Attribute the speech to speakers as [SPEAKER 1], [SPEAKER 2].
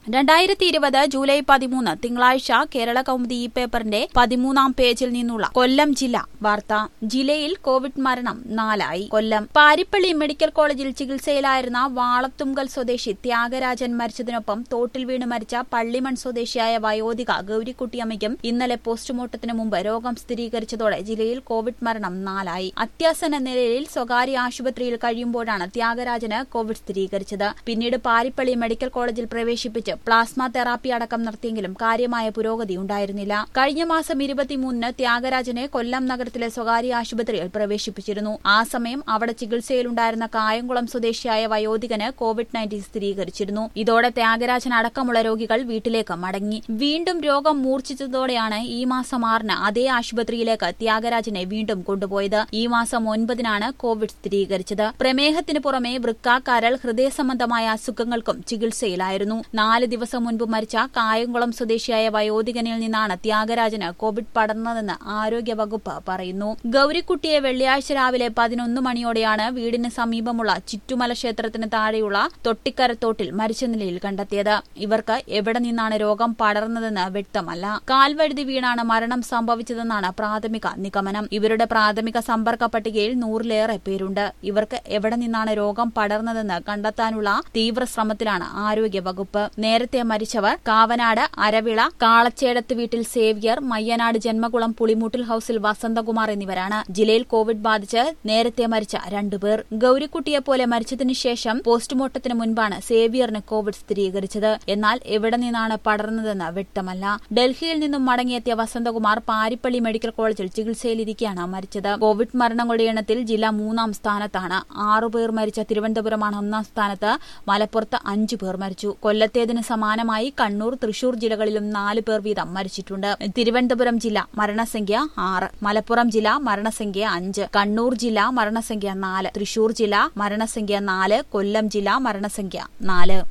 [SPEAKER 1] രണ്ടായിരത്തി ഇരുപത് ജൂലൈ പതിമൂന്ന് തിങ്കളാഴ്ച കേരള കൗമുദി ഈ പേപ്പറിന്റെ പതിമൂന്നാം പേജിൽ നിന്നുള്ള കൊല്ലം ജില്ല വാർത്ത ജില്ലയിൽ കോവിഡ് മരണം നാലായി കൊല്ലം പാരിപ്പള്ളി മെഡിക്കൽ കോളേജിൽ ചികിത്സയിലായിരുന്ന വാളത്തുങ്കൽ സ്വദേശി ത്യാഗരാജൻ മരിച്ചതിനൊപ്പം തോട്ടിൽ വീണ് മരിച്ച പള്ളിമൺ സ്വദേശിയായ വയോധിക ഗൌരിക്കുട്ടിയമ്മയ്ക്കും ഇന്നലെ പോസ്റ്റ്മോർട്ടത്തിന് മുമ്പ് രോഗം സ്ഥിരീകരിച്ചതോടെ ജില്ലയിൽ കോവിഡ് മരണം നാലായി അത്യാസന്ന നിലയിൽ സ്വകാര്യ ആശുപത്രിയിൽ കഴിയുമ്പോഴാണ് ത്യാഗരാജന് കോവിഡ് സ്ഥിരീകരിച്ചത് പിന്നീട് പാരിപ്പള്ളി മെഡിക്കൽ കോളേജിൽ പ്രവേശിപ്പിച്ച് പ്ലാസ്മ തെറാപ്പി അടക്കം നടത്തിയെങ്കിലും കാര്യമായ പുരോഗതി ഉണ്ടായിരുന്നില്ല കഴിഞ്ഞ മാസം ഇരുപത്തിമൂന്നിന് ത്യാഗരാജനെ കൊല്ലം നഗരത്തിലെ സ്വകാര്യ ആശുപത്രിയിൽ പ്രവേശിപ്പിച്ചിരുന്നു ആ സമയം അവിടെ ചികിത്സയിലുണ്ടായിരുന്ന കായംകുളം സ്വദേശിയായ വയോധികന് കോവിഡ് നയൻറ്റീൻ സ്ഥിരീകരിച്ചിരുന്നു ഇതോടെ ത്യാഗരാജൻ അടക്കമുള്ള രോഗികൾ വീട്ടിലേക്ക് മടങ്ങി വീണ്ടും രോഗം മൂർച്ഛിച്ചതോടെയാണ് ഈ മാസം ആറിന് അതേ ആശുപത്രിയിലേക്ക് ത്യാഗരാജനെ വീണ്ടും കൊണ്ടുപോയത് ഈ മാസം ഒൻപതിനാണ് കോവിഡ് സ്ഥിരീകരിച്ചത് പ്രമേഹത്തിന് പുറമെ വൃക്ക കരൾ ഹൃദയ സംബന്ധമായ അസുഖങ്ങൾക്കും ചികിത്സയിലായിരുന്നു നാല് ദിവസം മുൻപ് മരിച്ച കായംകുളം സ്വദേശിയായ വയോധികനിൽ നിന്നാണ് ത്യാഗരാജന് കോവിഡ് പടർന്നതെന്ന് ആരോഗ്യവകുപ്പ് പറയുന്നു ഗൌരിക്കുട്ടിയെ വെള്ളിയാഴ്ച രാവിലെ പതിനൊന്ന് മണിയോടെയാണ് വീടിന് സമീപമുള്ള ചുറ്റുമല ക്ഷേത്രത്തിന് താഴെയുള്ള തൊട്ടിക്കരത്തോട്ടിൽ മരിച്ച നിലയിൽ കണ്ടെത്തിയത് ഇവർക്ക് എവിടെ നിന്നാണ് രോഗം പടർന്നതെന്ന് വ്യക്തമല്ല കാൽവഴുതി വീണാണ് മരണം സംഭവിച്ചതെന്നാണ് പ്രാഥമിക നിഗമനം ഇവരുടെ പ്രാഥമിക സമ്പർക്ക പട്ടികയിൽ നൂറിലേറെ പേരുണ്ട് ഇവർക്ക് എവിടെ നിന്നാണ് രോഗം പടർന്നതെന്ന് കണ്ടെത്താനുള്ള തീവ്ര ശ്രമത്തിലാണ് ആരോഗ്യവകുപ്പ് നേരത്തെ മരിച്ചവർ കാവനാട് അരവിള കാളച്ചേടത്ത് വീട്ടിൽ സേവ്യർ മയ്യനാട് ജന്മകുളം പുളിമൂട്ടിൽ ഹൌസിൽ വസന്തകുമാർ എന്നിവരാണ് ജില്ലയിൽ കോവിഡ് ബാധിച്ച് നേരത്തെ മരിച്ച രണ്ടുപേർ ഗൌരിക്കുട്ടിയെപ്പോലെ മരിച്ചതിനു ശേഷം പോസ്റ്റ്മോർട്ടത്തിന് മുൻപാണ് സേവ്യറിന് കോവിഡ് സ്ഥിരീകരിച്ചത് എന്നാൽ എവിടെ നിന്നാണ് പടർന്നതെന്ന് വ്യക്തമല്ല ഡൽഹിയിൽ നിന്നും മടങ്ങിയെത്തിയ വസന്തകുമാർ പാരിപ്പള്ളി മെഡിക്കൽ കോളേജിൽ ചികിത്സയിലിരിക്കെയാണ് മരിച്ചത് കോവിഡ് മരണങ്ങളുടെ എണ്ണത്തിൽ ജില്ല മൂന്നാം സ്ഥാനത്താണ് ആറുപേർ മരിച്ച തിരുവനന്തപുരമാണ് ഒന്നാം സ്ഥാനത്ത് മലപ്പുറത്ത് അഞ്ചു പേർ മരിച്ചു കൊല്ലത്തേതിന് സമാനമായി കണ്ണൂർ തൃശൂർ ജില്ലകളിലും നാല് പേർ വീതം മരിച്ചിട്ടുണ്ട് തിരുവനന്തപുരം ജില്ല മരണസംഖ്യ ആറ് മലപ്പുറം ജില്ല മരണസംഖ്യ അഞ്ച് കണ്ണൂർ ജില്ല മരണസംഖ്യ നാല് തൃശൂർ ജില്ല മരണസംഖ്യ നാല് കൊല്ലം ജില്ല മരണസംഖ്യ നാല്